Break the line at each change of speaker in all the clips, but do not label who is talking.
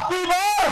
అప్పీ బార్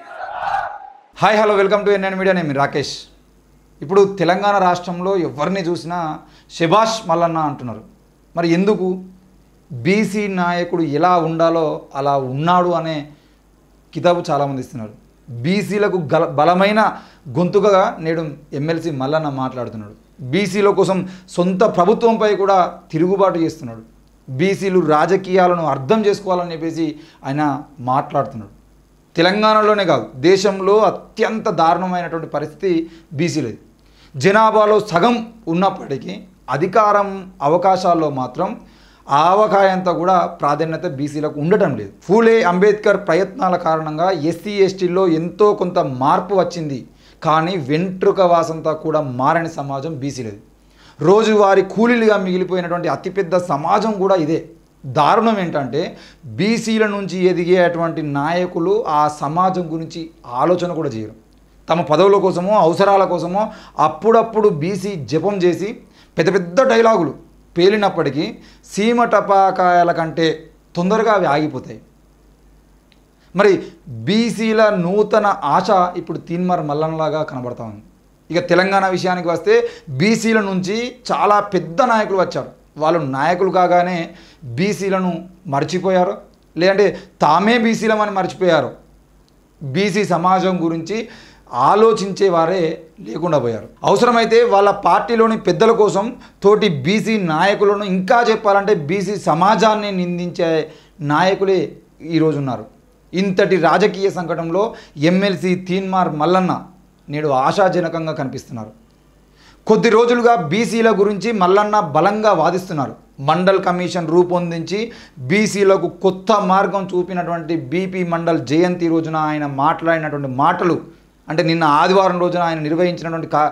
hi hello welcome to NN media నేను మీ రాకేష్ ఇప్పుడు తెలంగాణ రాష్ట్రంలో ఎవరిని చూసినా శభాష్ మల్లన్న అంటున్నారు మరి ఎందుకు బీసీ నాయకుడు ఎలా ఉండాలో అలా ఉన్నాడు అనే కితాబు చాలామంది ఇస్తున్నారు బీసీలకు గల బలమైన గొంతుకగా నేడు ఎమ్మెల్సీ మల్లన్న మాట్లాడుతున్నాడు బీసీల కోసం సొంత ప్రభుత్వంపై కూడా తిరుగుబాటు చేస్తున్నాడు బీసీలు రాజకీయాలను అర్థం చేసుకోవాలని చెప్పేసి ఆయన మాట్లాడుతున్నాడు తెలంగాణలోనే కాదు దేశంలో అత్యంత దారుణమైనటువంటి పరిస్థితి బీసీలది జనాభాలో సగం ఉన్నప్పటికీ అధికారం అవకాశాల్లో మాత్రం ఆ అవకాయంతా కూడా ప్రాధాన్యత బీసీలకు ఉండటం లేదు ఫూలే అంబేద్కర్ ప్రయత్నాల కారణంగా ఎస్సీ ఎస్టీల్లో ఎంతో కొంత మార్పు వచ్చింది కానీ వెంట్రుక వాసంతా కూడా మారని సమాజం బీసీలది రోజువారి కూలీలుగా మిగిలిపోయినటువంటి అతిపెద్ద సమాజం కూడా ఇదే దారుణం ఏంటంటే బీసీల నుంచి ఎదిగేటువంటి నాయకులు ఆ సమాజం గురించి ఆలోచన కూడా చేయరు తమ పదవుల కోసమో అవసరాల కోసమో అప్పుడప్పుడు బీసీ జపం చేసి పెద్ద పెద్ద డైలాగులు పేలినప్పటికీ సీమ టపాకాయల కంటే తొందరగా అవి ఆగిపోతాయి మరి బీసీల నూతన ఆశ ఇప్పుడు తీన్మార్ మల్లన్లాగా కనబడతా ఉంది ఇక తెలంగాణ విషయానికి వస్తే బీసీల నుంచి చాలా పెద్ద నాయకులు వచ్చారు వాళ్ళు నాయకులు కాగానే బీసీలను మర్చిపోయారు లేదంటే తామే బీసీలమని మర్చిపోయారు బీసీ సమాజం గురించి ఆలోచించే వారే లేకుండా పోయారు అవసరమైతే వాళ్ళ పార్టీలోని పెద్దల కోసం తోటి బీసీ నాయకులను ఇంకా చెప్పాలంటే బీసీ సమాజాన్ని నిందించే నాయకులే ఈరోజు ఉన్నారు ఇంతటి రాజకీయ సంకటంలో ఎమ్మెల్సీ తీన్మార్ మల్లన్న నేడు ఆశాజనకంగా కనిపిస్తున్నారు కొద్ది రోజులుగా బీసీల గురించి మల్లన్న బలంగా వాదిస్తున్నారు మండల్ కమిషన్ రూపొందించి బీసీలకు కొత్త మార్గం చూపినటువంటి బీపీ మండల్ జయంతి రోజున ఆయన మాట్లాడినటువంటి మాటలు అంటే నిన్న ఆదివారం రోజున ఆయన నిర్వహించినటువంటి కా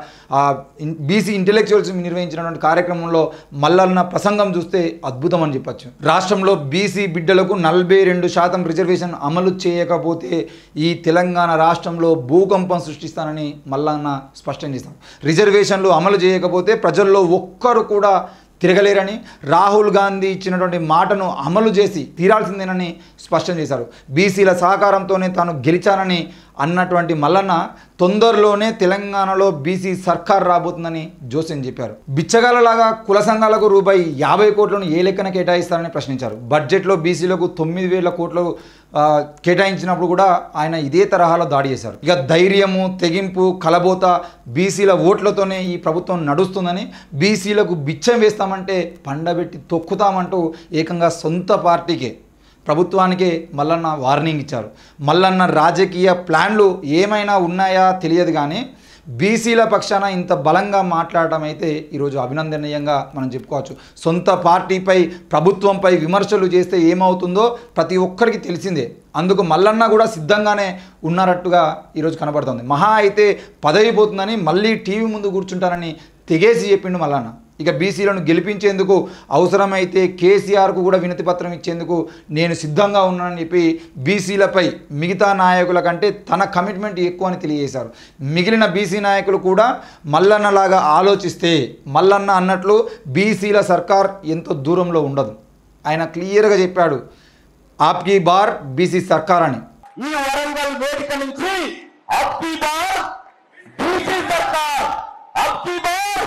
బీసీ ఇంటెలెక్చువల్స్ నిర్వహించినటువంటి కార్యక్రమంలో మల్లన్న ప్రసంగం చూస్తే అద్భుతం అని చెప్పచ్చు రాష్ట్రంలో బీసీ బిడ్డలకు నలభై రెండు శాతం రిజర్వేషన్ అమలు చేయకపోతే ఈ తెలంగాణ రాష్ట్రంలో భూకంపం సృష్టిస్తానని మల్లన్న స్పష్టం చేస్తాను రిజర్వేషన్లు అమలు చేయకపోతే ప్రజల్లో ఒక్కరు కూడా తిరగలేరని రాహుల్ గాంధీ ఇచ్చినటువంటి మాటను అమలు చేసి తీరాల్సిందేనని స్పష్టం చేశారు బీసీల సహకారంతోనే తాను గెలిచానని అన్నటువంటి మల్లన్న తొందరలోనే తెలంగాణలో బీసీ సర్కార్ రాబోతుందని జోసెన్ చెప్పారు బిచ్చగాలలాగా కుల సంఘాలకు రూపాయి యాభై కోట్లను ఏ లెక్కన కేటాయిస్తారని ప్రశ్నించారు బడ్జెట్లో బీసీలకు తొమ్మిది వేల కోట్లు ఆ, కేటాయించినప్పుడు కూడా ఆయన ఇదే తరహాలో దాడి చేశారు ఇక ధైర్యము తెగింపు కలబోత బీసీల ఓట్లతోనే ఈ ప్రభుత్వం నడుస్తుందని బీసీలకు బిచ్చం వేస్తామంటే పండబెట్టి తొక్కుతామంటూ ఏకంగా సొంత పార్టీకే ప్రభుత్వానికే మల్లన్న వార్నింగ్ ఇచ్చారు మల్లన్న రాజకీయ ప్లాన్లు ఏమైనా ఉన్నాయా తెలియదు కానీ బీసీల పక్షాన ఇంత బలంగా మాట్లాడటం అయితే ఈరోజు అభినందనీయంగా మనం చెప్పుకోవచ్చు సొంత పార్టీపై ప్రభుత్వంపై విమర్శలు చేస్తే ఏమవుతుందో ప్రతి ఒక్కరికి తెలిసిందే అందుకు మల్లన్న కూడా సిద్ధంగానే ఉన్నారట్టుగా ఈరోజు కనబడుతుంది మహా అయితే పదవి పోతుందని మళ్ళీ టీవీ ముందు కూర్చుంటానని తెగేసి చెప్పిండు మల్లన్న ఇక బీసీలను గెలిపించేందుకు అవసరమైతే కేసీఆర్కు కూడా వినతి పత్రం ఇచ్చేందుకు నేను సిద్ధంగా ఉన్నానని చెప్పి బీసీలపై మిగతా నాయకుల కంటే తన కమిట్మెంట్ ఎక్కువ అని తెలియజేశారు మిగిలిన బీసీ నాయకులు కూడా మల్లన్నలాగా ఆలోచిస్తే మల్లన్న అన్నట్లు బీసీల సర్కార్ ఎంతో దూరంలో ఉండదు ఆయన క్లియర్గా చెప్పాడు ఆప్కి బార్ బీసీ సర్కార్ అని
ఈ వరంగల్ వేదిక నుంచి అప్పీ బార్ బీసీ సర్కార్ అప్పీ బార్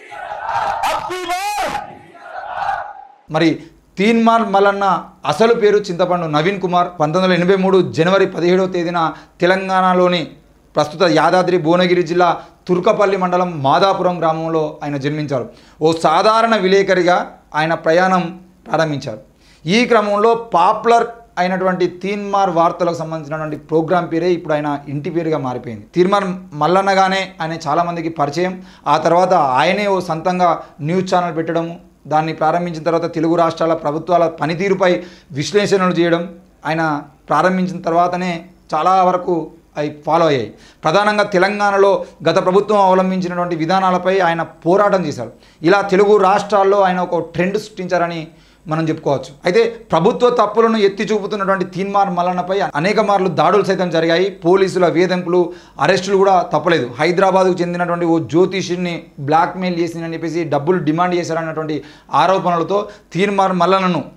అప్పీ బార్
మరి తీన్మార్ మల్లన్న అసలు పేరు చింతపండు నవీన్ కుమార్ పంతొమ్మిది వందల ఎనభై మూడు జనవరి పదిహేడవ తేదీన తెలంగాణలోని ప్రస్తుత యాదాద్రి భువనగిరి జిల్లా తుర్కపల్లి మండలం మాదాపురం గ్రామంలో ఆయన జన్మించారు ఓ సాధారణ విలేకరిగా ఆయన ప్రయాణం ప్రారంభించారు ఈ క్రమంలో పాపులర్ అయినటువంటి తీన్మార్ వార్తలకు సంబంధించినటువంటి ప్రోగ్రాం పేరే ఇప్పుడు ఆయన ఇంటి పేరుగా మారిపోయింది తీన్మార్ మల్లన్నగానే ఆయన చాలామందికి పరిచయం ఆ తర్వాత ఆయనే ఓ సొంతంగా న్యూస్ ఛానల్ పెట్టడము దాన్ని ప్రారంభించిన తర్వాత తెలుగు రాష్ట్రాల ప్రభుత్వాల పనితీరుపై విశ్లేషణలు చేయడం ఆయన ప్రారంభించిన తర్వాతనే చాలా వరకు అవి ఫాలో అయ్యాయి ప్రధానంగా తెలంగాణలో గత ప్రభుత్వం అవలంబించినటువంటి విధానాలపై ఆయన పోరాటం చేశారు ఇలా తెలుగు రాష్ట్రాల్లో ఆయన ఒక ట్రెండ్ సృష్టించారని మనం చెప్పుకోవచ్చు అయితే ప్రభుత్వ తప్పులను ఎత్తి చూపుతున్నటువంటి తీన్మార్ మల్లన్నపై అనేక మార్లు దాడులు సైతం జరిగాయి పోలీసుల వేధింపులు అరెస్టులు కూడా తప్పలేదు హైదరాబాద్కు చెందినటువంటి ఓ జ్యోతిష్యుడిని బ్లాక్మెయిల్ చేసిందని చెప్పేసి డబ్బులు డిమాండ్ చేశారన్నటువంటి ఆరోపణలతో తీన్మార్ మల్లన్నను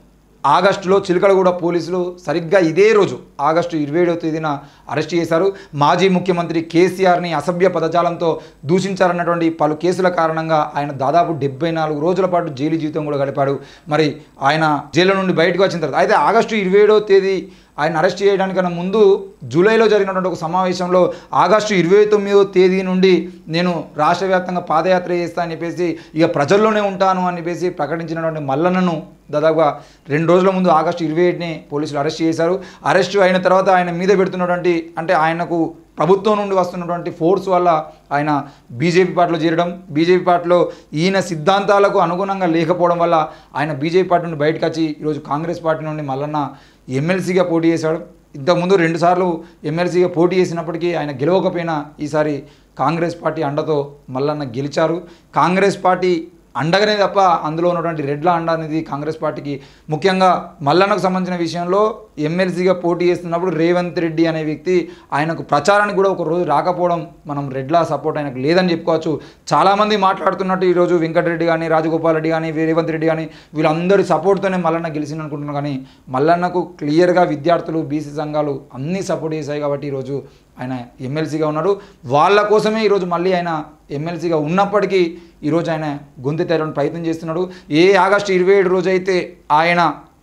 ఆగస్టులో చిలకలగూడ పోలీసులు సరిగ్గా ఇదే రోజు ఆగస్టు ఇరవై ఏడవ తేదీన అరెస్ట్ చేశారు మాజీ ముఖ్యమంత్రి కేసీఆర్ని అసభ్య పదజాలంతో దూషించారన్నటువంటి పలు కేసుల కారణంగా ఆయన దాదాపు డెబ్బై నాలుగు రోజుల పాటు జైలు జీవితం కూడా గడిపాడు మరి ఆయన జైలు నుండి బయటకు వచ్చిన తర్వాత అయితే ఆగస్టు ఇరవై ఏడవ తేదీ ఆయన అరెస్ట్ చేయడానికన్నా ముందు జూలైలో జరిగినటువంటి ఒక సమావేశంలో ఆగస్టు ఇరవై తొమ్మిదో తేదీ నుండి నేను రాష్ట్ర వ్యాప్తంగా పాదయాత్ర చేస్తా అని చెప్పేసి ఇక ప్రజల్లోనే ఉంటాను అని చెప్పేసి ప్రకటించినటువంటి మల్లన్నను దాదాపుగా రెండు రోజుల ముందు ఆగస్టు ఇరవై ఏడుని పోలీసులు అరెస్ట్ చేశారు అరెస్ట్ అయిన తర్వాత ఆయన మీద పెడుతున్నటువంటి అంటే ఆయనకు ప్రభుత్వం నుండి వస్తున్నటువంటి ఫోర్స్ వల్ల ఆయన బీజేపీ పార్టీలో చేరడం బీజేపీ పార్టీలో ఈయన సిద్ధాంతాలకు అనుగుణంగా లేకపోవడం వల్ల ఆయన బీజేపీ పార్టీ నుండి బయటకు వచ్చి ఈరోజు కాంగ్రెస్ పార్టీ నుండి మల్లన్న ఎమ్మెల్సీగా పోటీ చేశాడు ఇంతకుముందు రెండుసార్లు ఎమ్మెల్సీగా పోటీ చేసినప్పటికీ ఆయన గెలవకపోయినా ఈసారి కాంగ్రెస్ పార్టీ అండతో మల్లన్న గెలిచారు కాంగ్రెస్ పార్టీ అండగానే తప్ప అందులో ఉన్నటువంటి రెడ్ల అండ అనేది కాంగ్రెస్ పార్టీకి ముఖ్యంగా మల్లన్నకు సంబంధించిన విషయంలో ఎమ్మెల్సీగా పోటీ చేస్తున్నప్పుడు రేవంత్ రెడ్డి అనే వ్యక్తి ఆయనకు ప్రచారానికి కూడా ఒక రోజు రాకపోవడం మనం రెడ్ల సపోర్ట్ ఆయనకు లేదని చెప్పుకోవచ్చు చాలామంది మాట్లాడుతున్నట్టు ఈరోజు వెంకటరెడ్డి కానీ రాజగోపాల్ రెడ్డి కానీ రేవంత్ రెడ్డి కానీ వీళ్ళందరి సపోర్ట్తోనే మల్లన్న గెలిచింది అనుకుంటున్నాను కానీ మల్లన్నకు క్లియర్గా విద్యార్థులు బీసీ సంఘాలు అన్నీ సపోర్ట్ చేశాయి కాబట్టి ఈరోజు ఆయన ఎమ్మెల్సీగా ఉన్నాడు వాళ్ళ కోసమే ఈరోజు మళ్ళీ ఆయన ఎమ్మెల్సీగా ఉన్నప్పటికీ ఈరోజు ఆయన గొంతు తెరవడానికి ప్రయత్నం చేస్తున్నాడు ఏ ఆగస్టు ఇరవై ఏడు రోజు అయితే ఆయన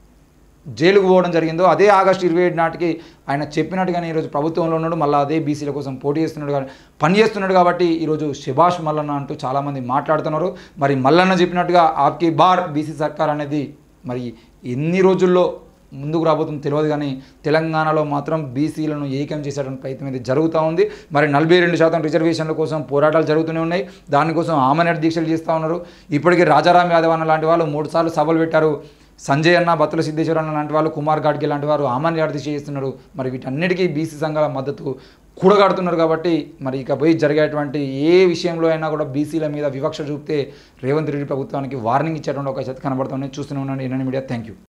జైలుకు పోవడం జరిగిందో అదే ఆగస్టు ఇరవై ఏడు నాటికి ఆయన చెప్పినట్టుగానే ఈరోజు ప్రభుత్వంలో ఉన్నాడు మళ్ళీ అదే బీసీల కోసం పోటీ చేస్తున్నాడు కానీ పని చేస్తున్నాడు కాబట్టి ఈరోజు శభాష్ మల్లన్న అంటూ చాలామంది మాట్లాడుతున్నారు మరి మల్లన్న చెప్పినట్టుగా ఆప్కి బార్ బీసీ సర్కార్ అనేది మరి ఎన్ని రోజుల్లో ముందుకు రాబోతుందో తెలియదు కానీ తెలంగాణలో మాత్రం బీసీలను ఏకం చేసేటువంటి ప్రయత్నం అయితే జరుగుతూ ఉంది మరి నలభై రెండు శాతం రిజర్వేషన్ల కోసం పోరాటాలు జరుగుతూనే ఉన్నాయి దానికోసం ఆమెనటి దీక్షలు చేస్తూ ఉన్నారు ఇప్పటికీ రాజారాం యాదవ్ అన్న లాంటి వాళ్ళు మూడు సార్లు సభలు పెట్టారు సంజయ్ అన్న బత్తుల సిద్ధేశ్వర అన్న లాంటి వాళ్ళు కుమార్ గాడ్కి లాంటి వారు ఆమెను దీక్ష చేస్తున్నారు మరి వీటన్నిటికీ బీసీ సంఘాల మద్దతు కూడగడుతున్నారు కాబట్టి మరి ఇక పోయి జరిగేటువంటి ఏ విషయంలో అయినా కూడా బీసీల మీద వివక్ష చూపితే రేవంత్ రెడ్డి ప్రభుత్వానికి వార్నింగ్ ఇచ్చేటువంటి ఒక కనబడుతుంది చూస్తూనే ఉన్నాను ఎన్నని మీడియా థ్యాంక్ యూ